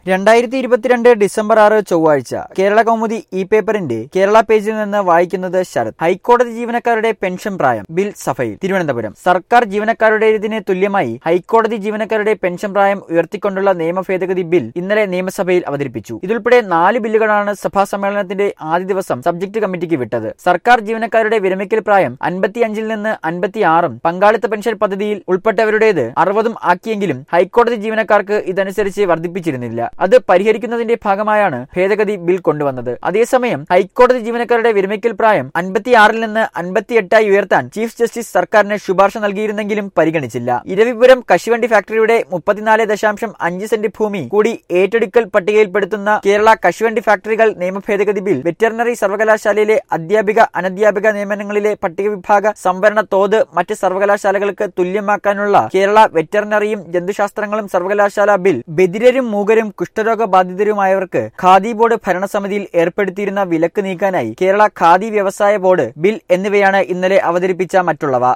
രണ്ടായിരത്തി ഇരുപത്തിരണ്ട് ഡിസംബർ ആറ് ചൊവ്വാഴ്ച കേരള കൗമുദി ഇ പേപ്പറിന്റെ കേരള പേജിൽ നിന്ന് വായിക്കുന്നത് ശരത് ഹൈക്കോടതി ജീവനക്കാരുടെ പെൻഷൻ പ്രായം ബിൽ സഭയിൽ തിരുവനന്തപുരം സർക്കാർ ജീവനക്കാരുടേതിന് തുല്യമായി ഹൈക്കോടതി ജീവനക്കാരുടെ പെൻഷൻ പ്രായം ഉയർത്തിക്കൊണ്ടുള്ള നിയമ ഭേദഗതി ബിൽ ഇന്നലെ നിയമസഭയിൽ അവതരിപ്പിച്ചു ഇതുൾപ്പെടെ നാല് ബില്ലുകളാണ് സഭാ സമ്മേളനത്തിന്റെ ആദ്യ ദിവസം സബ്ജക്ട് കമ്മിറ്റിക്ക് വിട്ടത് സർക്കാർ ജീവനക്കാരുടെ വിരമിക്കൽ പ്രായം അൻപത്തിയഞ്ചിൽ നിന്ന് അൻപത്തിയാറും പങ്കാളിത്ത പെൻഷൻ പദ്ധതിയിൽ ഉൾപ്പെട്ടവരുടേത് അറുപതും ആക്കിയെങ്കിലും ഹൈക്കോടതി ജീവനക്കാർക്ക് ഇതനുസരിച്ച് വർദ്ധിപ്പിച്ചിരുന്നില്ല അത് പരിഹരിക്കുന്നതിന്റെ ഭാഗമായാണ് ഭേദഗതി ബിൽ കൊണ്ടുവന്നത് അതേസമയം ഹൈക്കോടതി ജീവനക്കാരുടെ വിരമിക്കൽ പ്രായം അൻപത്തിയാറിൽ നിന്ന് അൻപത്തിയെട്ടായി ഉയർത്താൻ ചീഫ് ജസ്റ്റിസ് സർക്കാരിന് ശുപാർശ നൽകിയിരുന്നെങ്കിലും പരിഗണിച്ചില്ല ഇരവിപുരം കശുവണ്ടി ഫാക്ടറിയുടെ മുപ്പത്തിനാല് ദശാംശം അഞ്ച് സെന്റ് ഭൂമി കൂടി ഏറ്റെടുക്കൽ പട്ടികയിൽപ്പെടുത്തുന്ന കേരള കശുവണ്ടി ഫാക്ടറികൾ നിയമ ഭേദഗതി ബിൽ വെറ്ററിനറി സർവകലാശാലയിലെ അധ്യാപിക അനധ്യാപിക നിയമനങ്ങളിലെ പട്ടിക വിഭാഗ സംവരണ തോത് മറ്റ് സർവകലാശാലകൾക്ക് തുല്യമാക്കാനുള്ള കേരള വെറ്ററിനറിയും ജന്തുശാസ്ത്രങ്ങളും സർവകലാശാല ബിൽ ബദിരരും മൂകരും കുഷ്ഠരോഗ ബാധിതരുമായവർക്ക് ഖാദി ബോർഡ് ഭരണസമിതിയിൽ ഏർപ്പെടുത്തിയിരുന്ന വിലക്ക് നീക്കാനായി കേരള ഖാദി വ്യവസായ ബോർഡ് ബിൽ എന്നിവയാണ് ഇന്നലെ അവതരിപ്പിച്ച മറ്റുള്ളവ